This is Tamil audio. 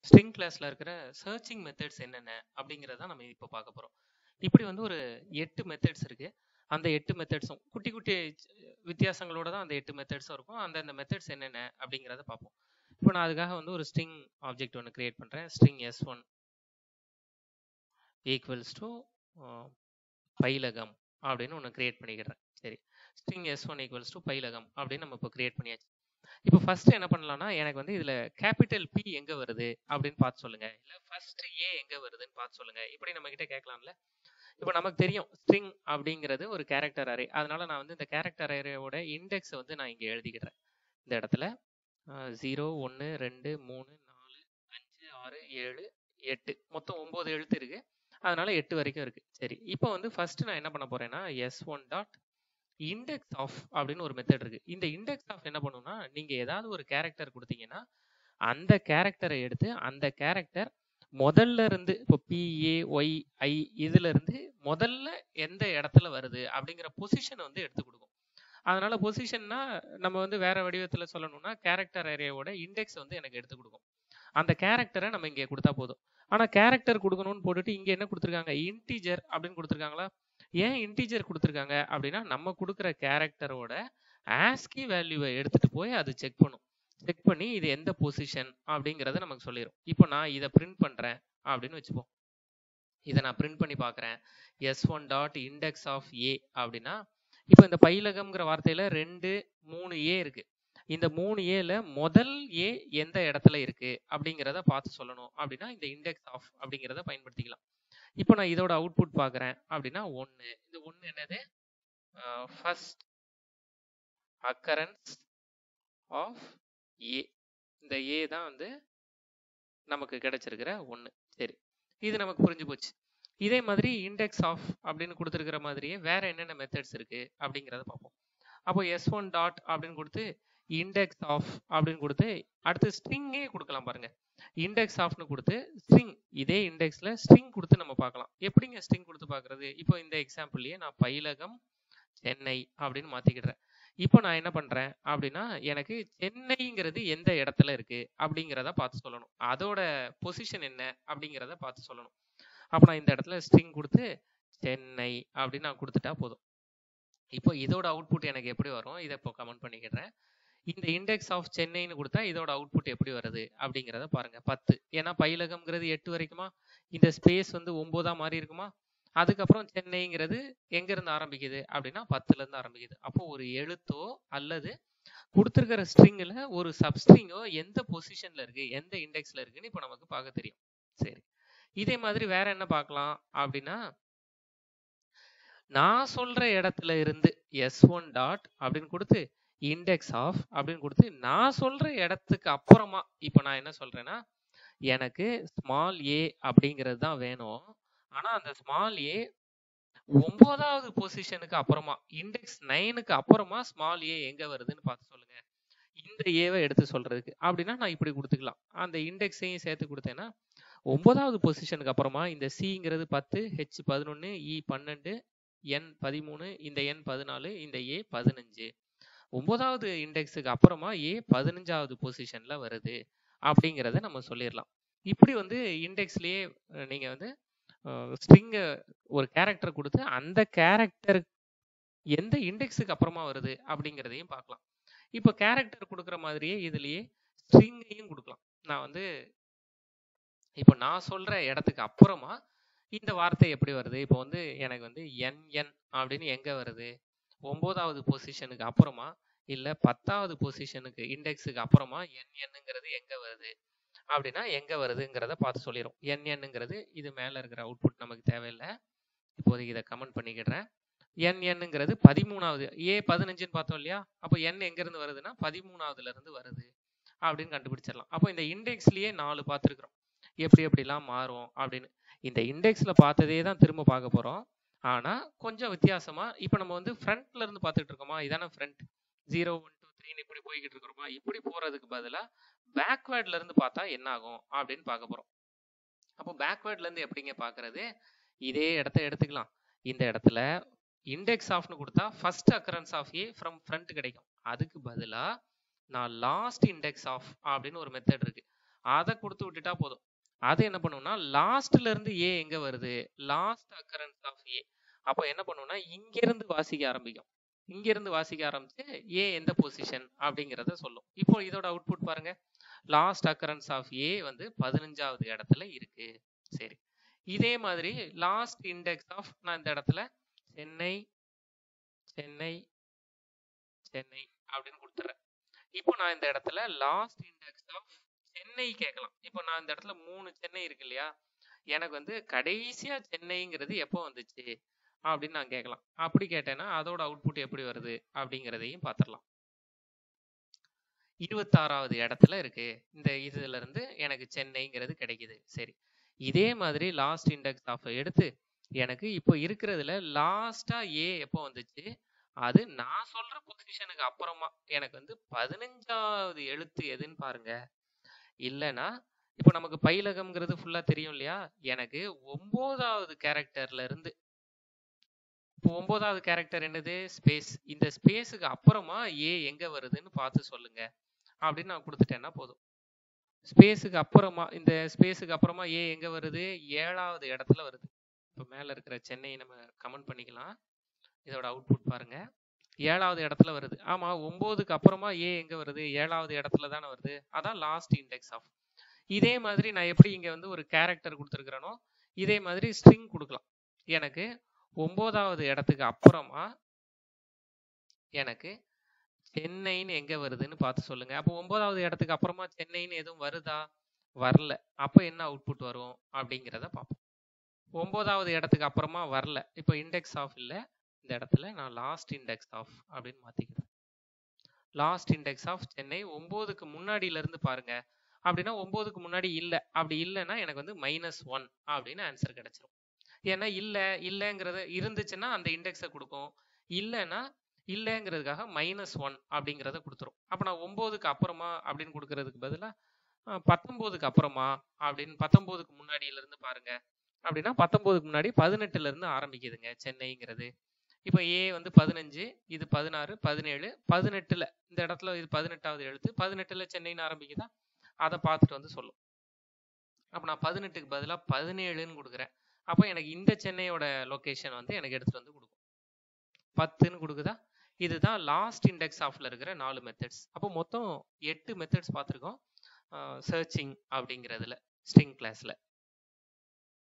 ஸ்ட்ரிங் கிளாஸ்ல இருக்கிற சர்ச்சிங் மெத்தட்ஸ் என்னென்ன அப்படிங்கிறத நம்ம இப்போ பார்க்க போறோம் இப்படி வந்து ஒரு எட்டு மெத்தட்ஸ் இருக்கு அந்த எட்டு மெத்தட்ஸும் குட்டி குட்டி வித்தியாசங்களோட தான் அந்த எட்டு மெத்தட்ஸும் இருக்கும் அந்த அந்த மெத்தட்ஸ் என்னென்ன அப்படிங்கிறத பார்ப்போம் இப்போ நான் அதுக்காக வந்து ஒரு ஸ்ட்ரிங் ஆப்ஜெக்ட் ஒன்று கிரியேட் பண்ணுறேன் string S one equals to பைலகம் அப்படின்னு ஒன்று கிரியேட் பண்ணிக்கிறேன் சரி string S one equals to பைலகம் அப்படின்னு நம்ம இப்போ கிரியேட் பண்ணியாச்சு இப்போ ஃபர்ஸ்ட் என்ன பண்ணலாம்னா எனக்கு வந்து இதுல கேபிட்டல் பி எங்க வருது அப்படின்னு பார்த்து சொல்லுங்க இல்ல ஃபர்ஸ்ட் ஏ எங்க வருதுன்னு பார்த்து சொல்லுங்க இப்படி நம்ம கிட்ட கேட்கலாம்ல இப்போ நமக்கு தெரியும் ஸ்ட்ரிங் அப்படிங்கிறது ஒரு கேரக்டர் அரே அதனால நான் வந்து இந்த கேரக்டர் அரேயோட இண்டெக்ஸ் வந்து நான் இங்க எழுதிக்கிறேன் இந்த இடத்துல ஜீரோ ஒன்று ரெண்டு மூணு நாலு அஞ்சு ஆறு ஏழு எட்டு மொத்தம் ஒன்பது எழுத்து இருக்கு அதனால எட்டு வரைக்கும் இருக்கு சரி இப்போ வந்து ஃபர்ஸ்ட் நான் என்ன பண்ண போறேன்னா S one dot index of அப்படின்னு ஒரு மெத்தட் இருக்கு இந்த இண்டெக்ஸ் ஆஃப் என்ன பண்ணுன்னா நீங்க ஏதாவது ஒரு கேரக்டர் கொடுத்தீங்கன்னா அந்த கேரக்டரை எடுத்து அந்த கேரக்டர் முதல்ல இருந்து இப்போ பிஏ ஒய் ஐ இதுல இருந்து முதல்ல எந்த இடத்துல வருது அப்படிங்கிற பொசிஷனை வந்து எடுத்து கொடுக்கும் அதனால பொசிஷன்னா நம்ம வந்து வேற வடிவத்துல சொல்லணும்னா கேரக்டர் ஏரியாவோட இண்டெக்ஸ் வந்து எனக்கு எடுத்து கொடுக்கும் அந்த கேரக்டரை நம்ம இங்கே கொடுத்தா போதும் ஆனா கேரக்டர் கொடுக்கணும்னு போட்டுட்டு இங்க என்ன கொடுத்துருக்காங்க இன்டீஜர் அப்படின்னு கொடுத்துருக்காங்களா ஏன் இன்டீஜர் கொடுத்துருக்காங்க அப்படின்னா நம்ம கொடுக்குற கேரக்டரோட ஆஸ்கி வேல்யூவை எடுத்துட்டு போய் அது செக் பண்ணும் செக் பண்ணி இது எந்த பொசிஷன் அப்படிங்கிறத நமக்கு சொல்லிடும் இப்போ நான் இதை பிரிண்ட் பண்றேன் அப்படின்னு வச்சுப்போம் இதை நான் பிரிண்ட் பண்ணி பார்க்குறேன் S one dot index of A அப்படின்னா இப்போ இந்த பைலகம்ங்கிற வார்த்தையில ரெண்டு மூணு ஏ இருக்கு இந்த மூணு ஏல முதல் ஏ எந்த இடத்துல இருக்கு அப்படிங்கிறத பார்த்து சொல்லணும் அப்படின்னா இந்த இண்டெக்ஸ் ஆஃப் அப்படிங்கிறத பயன்படுத்திக்கலாம் இப்போ நான் இதோட அவுட்புட் பார்க்குறேன் அப்படின்னா ஒன்று இந்த ஒன்று என்னது ஃபர்ஸ்ட் அக்கரன்ஸ் ஆஃப் ஏ இந்த ஏ தான் வந்து நமக்கு கிடைச்சிருக்கிற ஒன்று சரி இது நமக்கு புரிஞ்சு போச்சு இதே மாதிரி இண்டெக்ஸ் ஆஃப் அப்படின்னு கொடுத்துருக்கிற மாதிரியே வேற என்னென்ன மெத்தட்ஸ் இருக்கு அப்படிங்கிறத பார்ப்போம் அப்போ எஸ் ஒன் டாட் அப்படின்னு கொடுத்து இண்டெக்ஸ் ஆஃப் அப்படின்னு கொடுத்து அடுத்து ஸ்ட்ரிங்கே கொடுக்கலாம் பாருங்க இண்டெக்ஸ் ஆஃப்னு கொடுத்து ஸ்ட்ரிங் இதே இண்டெக்ஸ்ல ஸ்ட்ரிங் கொடுத்து நம்ம பார்க்கலாம் எப்படிங்க ஸ்ட்ரிங் கொடுத்து பார்க்கறது இப்போ இந்த எக்ஸாம்பிள்லயே நான் பயிலகம் சென்னை அப்படின்னு மாத்திக்கிடுறேன் இப்போ நான் என்ன பண்றேன் அப்படின்னா எனக்கு சென்னைங்கிறது எந்த இடத்துல இருக்கு அப்படிங்கிறத பார்த்து சொல்லணும் அதோட பொசிஷன் என்ன அப்படிங்கிறத பார்த்து சொல்லணும் அப்போ நான் இந்த இடத்துல ஸ்ட்ரிங் கொடுத்து சென்னை அப்படின்னு நான் கொடுத்துட்டா போதும் இப்போ இதோட அவுட்புட் எனக்கு எப்படி வரும் இதை இப்போ கமெண்ட் பண்ணிக்கிறேன் இந்த இண்டெக்ஸ் ஆஃப் சென்னைன்னு கொடுத்தா இதோட அவுட்புட் எப்படி வருது அப்படிங்கிறத பாருங்க பத்து ஏன்னா பயிலகம்ங்கிறது எட்டு வரைக்குமா இந்த ஸ்பேஸ் வந்து ஒன்பதா மாறி இருக்குமா அதுக்கப்புறம் சென்னைங்கிறது எங்க இருந்து ஆரம்பிக்குது அப்படின்னா பத்துல இருந்து ஆரம்பிக்குது அப்போ ஒரு எழுத்தோ அல்லது கொடுத்துருக்கிற ஸ்ட்ரிங்ல ஒரு சப்ஸ்ட்ரிங்கோ எந்த பொசிஷன்ல இருக்கு எந்த இண்டெக்ஸ்ல இருக்குன்னு இப்போ நமக்கு பார்க்க தெரியும் சரி இதே மாதிரி வேற என்ன பார்க்கலாம் அப்படின்னா நான் சொல்ற இடத்துல இருந்து எஸ் ஒன் டாட் அப்படின்னு கொடுத்து இண்டெக்ஸ் ஆஃப் அப்படின்னு கொடுத்து நான் சொல்ற இடத்துக்கு அப்புறமா இப்போ நான் என்ன சொல்றேன்னா எனக்கு ஸ்மால் ஏ அப்படிங்கிறது தான் வேணும் ஆனா அந்த ஸ்மால் ஏ ஒன்பதாவது பொசிஷனுக்கு அப்புறமா இண்டெக்ஸ் நைனுக்கு அப்புறமா ஸ்மால் ஏ எங்க வருதுன்னு பார்த்து சொல்லுங்க இந்த ஏவை எடுத்து சொல்றதுக்கு அப்படின்னா நான் இப்படி கொடுத்துக்கலாம் அந்த இண்டெக்ஸையும் சேர்த்து கொடுத்தேன்னா ஒன்பதாவது பொசிஷனுக்கு அப்புறமா இந்த சிங்கிறது பத்து ஹெச் பதினொன்னு இ பன்னெண்டு என் பதிமூணு இந்த என் பதினாலு இந்த ஏ பதினஞ்சு ஒன்பதாவது இண்டெக்ஸுக்கு அப்புறமா ஏ பதினஞ்சாவது பொசிஷன்ல வருது அப்படிங்கிறத நம்ம சொல்லிடலாம் இப்படி வந்து இண்டெக்ஸ்லயே நீங்க வந்து ஸ்ட்ரிங்க ஒரு கேரக்டர் கொடுத்து அந்த கேரக்டர் எந்த இண்டெக்ஸுக்கு அப்புறமா வருது அப்படிங்கிறதையும் பார்க்கலாம் இப்போ கேரக்டர் கொடுக்குற மாதிரியே இதுலயே ஸ்ட்ரிங்கையும் கொடுக்கலாம் நான் வந்து இப்போ நான் சொல்ற இடத்துக்கு அப்புறமா இந்த வார்த்தை எப்படி வருது இப்போ வந்து எனக்கு வந்து என்என் அப்படின்னு எங்க வருது ஒன்பதாவது பொசிஷனுக்கு அப்புறமா இல்ல பத்தாவது பொசிஷனுக்கு இண்டெக்ஸுக்கு அப்புறமா என்என்னுங்கிறது எங்க வருது அப்படின்னா எங்க வருதுங்கிறத பார்த்து சொல்லிடும் என்என்னுங்கிறது இது மேல இருக்கிற அவுட்புட் நமக்கு தேவையில்லை இப்போதைக்கு இதை கமெண்ட் பண்ணிக்கிடுறேன் என்என்னுங்கிறது பதிமூணாவது ஏ பதினஞ்சுன்னு பார்த்தோம் இல்லையா அப்போ என் எங்க இருந்து வருதுன்னா பதிமூணாவதுல இருந்து வருது அப்படின்னு கண்டுபிடிச்சிடலாம் அப்போ இந்த இண்டெக்ஸ்லயே நாலு பார்த்துருக்குறோம் எப்படி எப்படிலாம் மாறும் அப்படின்னு இந்த இண்டெக்ஸ்ல பார்த்ததே தான் திரும்ப பார்க்க போறோம் ஆனா கொஞ்சம் வித்தியாசமா இப்போ நம்ம வந்து ஃப்ரண்ட்ல இருந்து பார்த்துட்டு இருக்கோமா இதான ஃப்ரண்ட் ஜீரோ ஒன் டூ த்ரீன்னு இப்படி போய்கிட்டு இருக்கிறோமா இப்படி போறதுக்கு பதிலா பேக்வேர்ட்ல இருந்து பார்த்தா என்ன ஆகும் அப்படின்னு பார்க்க போறோம் அப்போ பேக்வேர்ட்ல இருந்து எப்படிங்க பாக்குறது இதே இடத்த எடுத்துக்கலாம் இந்த இடத்துல இண்டெக்ஸ் ஆஃப்னு கொடுத்தா first occurrence of A from front கிடைக்கும் அதுக்கு பதிலா நான் லாஸ்ட் இண்டெக்ஸ் ஆஃப் அப்படின்னு ஒரு மெத்தட் இருக்கு அதை கொடுத்து விட்டுட்டா போதும் அது என்ன பண்ணுவோம்னா லாஸ்ட்ல இருந்து ஏ எங்க வருது லாஸ்ட் அக்கரன்ஸ் ஆஃப் ஏ அப்போ என்ன பண்ணுவோம்னா இங்க இருந்து வாசிக்க ஆரம்பிக்கும் இங்க இருந்து வாசிக்க ஆரம்பிச்சு ஏ எந்த பொசிஷன் அப்படிங்கிறத சொல்லும் இப்போ இதோட அவுட்புட் பாருங்க லாஸ்ட் அக்கரன்ஸ் ஆஃப் ஏ வந்து பதினஞ்சாவது இடத்துல இருக்கு சரி இதே மாதிரி லாஸ்ட் இண்டெக்ஸ் ஆஃப் நான் இந்த இடத்துல சென்னை சென்னை சென்னை அப்படின்னு கொடுத்துறேன் இப்போ நான் இந்த இடத்துல லாஸ்ட் இண்டெக்ஸ் ஆஃப் சென்னை கேட்கலாம் இப்போ நான் இந்த இடத்துல மூணு சென்னை இருக்கு இல்லையா எனக்கு வந்து கடைசியா சென்னைங்கிறது எப்போ வந்துச்சு அப்படின்னு நான் கேட்கலாம் அப்படி கேட்டேன்னா அதோட அவுட்புட் எப்படி வருது அப்படிங்கிறதையும் பார்த்துடலாம் இருபத்தாறாவது இடத்துல இருக்கு இந்த இதுல இருந்து எனக்கு சென்னைங்கிறது கிடைக்குது சரி இதே மாதிரி லாஸ்ட் இண்டெக்ஸ் ஆஃப் எடுத்து எனக்கு இப்போ இருக்கிறதுல லாஸ்டா ஏ எப்போ வந்துச்சு அது நான் சொல்ற பொசிஷனுக்கு அப்புறமா எனக்கு வந்து பதினஞ்சாவது எழுத்து எதுன்னு பாருங்க இல்லைன்னா இப்போ நமக்கு பைலகம்ங்கிறது ஃபுல்லா தெரியும் இல்லையா எனக்கு ஒன்பதாவது கேரக்டர்ல இருந்து இப்போ ஒன்பதாவது கேரக்டர் என்னது ஸ்பேஸ் இந்த ஸ்பேஸுக்கு அப்புறமா ஏ எங்க வருதுன்னு பார்த்து சொல்லுங்க அப்படின்னு நான் கொடுத்துட்டேன்னா போதும் ஸ்பேஸுக்கு அப்புறமா இந்த ஸ்பேஸுக்கு அப்புறமா ஏ எங்க வருது ஏழாவது இடத்துல வருது இப்போ மேல இருக்கிற சென்னையை நம்ம கமெண்ட் பண்ணிக்கலாம் இதோட அவுட்புட் பாருங்க ஏழாவது இடத்துல வருது ஆமா ஒன்பதுக்கு அப்புறமா ஏ எங்க வருது ஏழாவது இடத்துல தானே வருது அதான் லாஸ்ட் இண்டெக்ஸ் ஆஃப் இதே மாதிரி நான் எப்படி இங்க வந்து ஒரு கேரக்டர் கொடுத்துருக்கிறேனோ இதே மாதிரி ஸ்ட்ரிங் கொடுக்கலாம் எனக்கு ஒன்பதாவது இடத்துக்கு அப்புறமா எனக்கு சென்னைன்னு எங்க வருதுன்னு பார்த்து சொல்லுங்க அப்போ ஒன்பதாவது இடத்துக்கு அப்புறமா சென்னைன்னு எதுவும் வருதா வரல அப்போ என்ன அவுட்புட் வரும் அப்படிங்கிறத பார்ப்போம் ஒன்பதாவது இடத்துக்கு அப்புறமா வரல இப்போ இண்டெக்ஸ் ஆஃப் இல்லை இந்த இடத்துல நான் லாஸ்ட் இண்டெக்ஸ் ஆஃப் அப்படின்னு மாத்திக்கிறேன் லாஸ்ட் இண்டெக்ஸ் ஆஃப் சென்னை ஒன்பதுக்கு முன்னாடியில இருந்து பாருங்க அப்படின்னா ஒன்பதுக்கு முன்னாடி இல்லை அப்படி இல்லைன்னா எனக்கு வந்து மைனஸ் ஒன் அப்படின்னு ஆன்சர் கிடைச்சிரும் ஏன்னா இல்லை இல்லைங்கிறது இருந்துச்சுன்னா அந்த இண்டெக்ஸை கொடுக்கும் இல்லைன்னா இல்லைங்கிறதுக்காக மைனஸ் ஒன் அப்படிங்கிறத கொடுத்துரும் அப்போ நான் ஒம்போதுக்கு அப்புறமா அப்படின்னு கொடுக்கறதுக்கு பதிலாக பத்தொம்போதுக்கு அப்புறமா அப்படின்னு பத்தொம்போதுக்கு முன்னாடியிலேருந்து பாருங்க அப்படின்னா பத்தொம்போதுக்கு முன்னாடி பதினெட்டுலேருந்து ஆரம்பிக்குதுங்க சென்னைங்கிறது இப்போ ஏ வந்து பதினஞ்சு இது பதினாறு பதினேழு பதினெட்டில் இந்த இடத்துல இது பதினெட்டாவது எழுத்து பதினெட்டில் சென்னைன்னு ஆரம்பிக்குதா அதை பார்த்துட்டு வந்து சொல்லும் அப்போ நான் பதினெட்டுக்கு பதிலாக பதினேழுன்னு கொடுக்குறேன் அப்போ எனக்கு இந்த சென்னையோட லொக்கேஷன் வந்து எனக்கு எடுத்துகிட்டு வந்து கொடுக்கும் பத்துன்னு கொடுக்குதா இதுதான் லாஸ்ட் இண்டெக்ஸ் ஆஃப்ல இருக்கிற நாலு மெத்தட்ஸ் அப்போ மொத்தம் எட்டு மெத்தட்ஸ் பார்த்துருக்கோம் சர்ச்சிங் அப்படிங்கிறதுல ஸ்ட்ரிங் கிளாஸில்